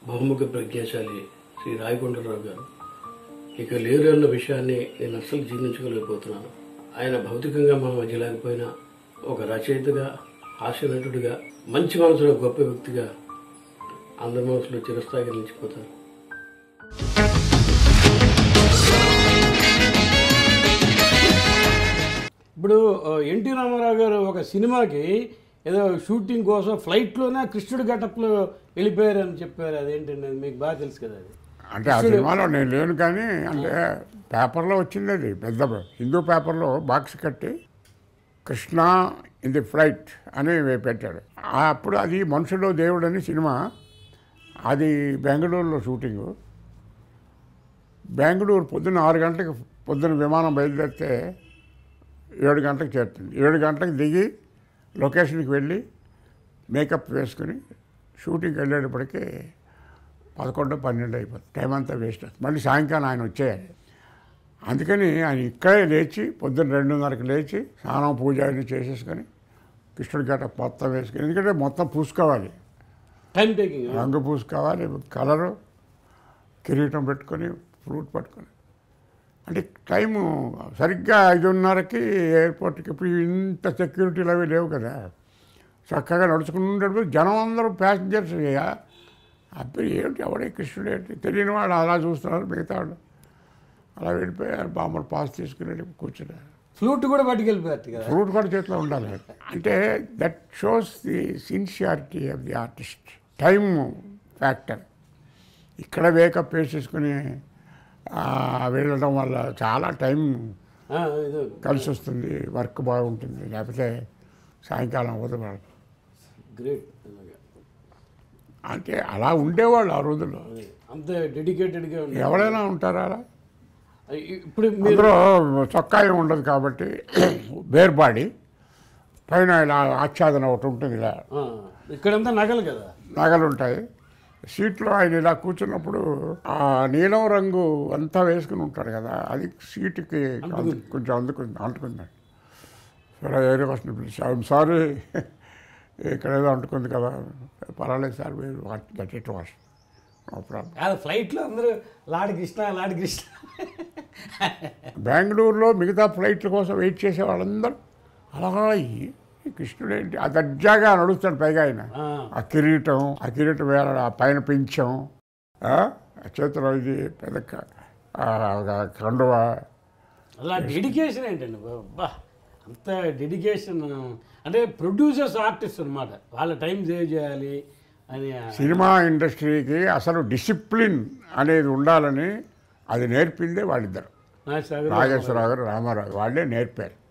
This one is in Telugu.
బహుముఖ ప్రజ్ఞాశాలి శ్రీ రాయకొండరావు గారు ఇక లేరు అన్న విషయాన్ని నేను అస్సలు జీర్ణించుకోలేకపోతున్నాను ఆయన భౌతికంగా మన మధ్య లేకపోయినా ఒక రచయితగా హాస్యనటుడిగా మంచి మనసులో గొప్ప వ్యక్తిగా అందరి మనసులో చిరస్థాయిగా నిలిచిపోతారు ఇప్పుడు ఆ, ఎన్టీ రామారావు గారు ఒక సినిమాకి ఏదో షూటింగ్ కోసం ఫ్లైట్లోనే కృష్ణుడి గటప్లో వెళ్ళిపోయారని చెప్పారు అదేంటండి అది మీకు బాగా తెలుసు కదా అది అంటే ఆ సినిమాలో నేను లేను కానీ అంటే పేపర్లో వచ్చింది అది పెద్ద హిందూ పేపర్లో బాక్స్ కట్టి కృష్ణ ఇన్ ది ఫ్లైట్ అని పెట్టాడు ఆ అప్పుడు అది మనుషులో దేవుడు అని సినిమా అది బెంగళూరులో షూటింగు బెంగళూరు పొద్దున్న ఆరు గంటలకు పొద్దున్న విమానం బయలుదేరితే ఏడు గంటలకు చేరుతుంది ఏడు గంటలకు దిగి లొకేషన్కి వెళ్ళి మేకప్ వేసుకుని షూటింగ్కి వెళ్ళేటప్పటికి పదకొండు పన్నెండు అయిపోతుంది టైం అంతా వేస్ట్ అవుతుంది మళ్ళీ సాయంకాలం ఆయన వచ్చేయాలి అందుకని ఆయన ఇక్కడే లేచి పొద్దున్న రెండున్నరకు లేచి స్నానం పూజ అన్ని చేసేసుకొని కృష్ణుడి గట్ట మొత్తం వేసుకొని ఎందుకంటే మొత్తం పూసుకోవాలి టైం టేకింగ్ రంగు పూసుకోవాలి కలరు కిరీటం పెట్టుకొని ఫ్రూట్ పట్టుకొని అంటే టైము సరిగ్గా ఐదున్నరకి ఎయిర్పోర్ట్కి ఇప్పుడు ఇంత సెక్యూరిటీలు అవి లేవు కదా చక్కగా నడుచుకుంటే జనం అందరూ ప్యాసింజర్స్ అప్పుడు ఏమిటి ఎవడే కృష్ణుడు ఏంటి తెలియని వాడు అలా చూస్తున్నారు మిగతా వాళ్ళు అలా వెళ్ళిపోయారు బామ్మలు పాస్ తీసుకుని వెళ్ళి కూర్చున్నారు ఫ్లూట్ కూడా పట్టుకెళ్ళిపోయారు కదా ఫ్రూట్ కూడా చేతిలో ఉండాలి అంటే that shows the sincerity of the artist time factor ఇక్కడ వేకప్ వేసేసుకుని ఆ, వెళ్ళడం వల్ల చాలా టైం ఆ, ఇదో కలిసి వస్తుంది వర్క్ బాగుంటుంది లేకపోతే సాయంకాలం అవ్వదు వాళ్ళకి గ్రేట్ అంటే అలా ఉండేవాళ్ళు ఆ రోజుల్లో అంత డెడికేటెడ్గా ఉంది ఎవరైనా ఉంటారా అలా ఇప్పుడు మీరు అందులో చొక్కా ఏమి ఉండదు కాబట్టి బేర్ బాడీ పైన ఇలా ఆచ్ఛాదన ఒకటి ఉంటుంది ఇలా ఆ, ఇక్కడంతా నగలు కదా నగలు ఉంటాయి సీట్లో ఆయన ఇలా కూర్చున్నప్పుడు ఆ నీలం రంగు అంతా వేసుకుని ఉంటాడు కదా అది సీటుకి అందు- కొంచెం అందుకుంది అంటుకుంది సరే ఏరే వస్తుంది పిలిచి ఐఎమ్ సారీ ఇక్కడ ఏదో అంటుకుంది కదా పర్వాలేదు సార్ మీరు got it was no problem కాదు ఫ్లైట్లో అందరూ లాడి కృష్ణ లాడి కృష్ణ బెంగళూరులో మిగతా ఫ్లైట్ల కోసం వెయిట్ చేసే వాళ్ళందరూ అలా ఈ కృష్ణుడు ఏంటి ఆ దర్జాగా నడుస్తాడు పైగా ఆయన ఆ, ఆ కిరీటం ఆ కిరీటం వేల ఆ పైన పింఛం ఆ ఆ చేతిలో ఇది పెద్ద క- ఆ ఒక కండువ అలా డెడికేషన్ ఏంటండి బా అంత డెడికేషన్ అంటే ప్రొడ్యూసర్స్ ఆర్టిస్ట్ అనమాట వాళ్ళ టైం సేవ్ చేయాలి అని సినిమా ఇండస్ట్రీకి అసలు డిసిప్లిన్ అనేది ఉండాలని అది నేర్పిందే వాళ్ళిద్దరు నాగేశ్వరరావు గారు నాగేశ్వరరావు గారు రామారావు వాళ్ళే నేర్పారు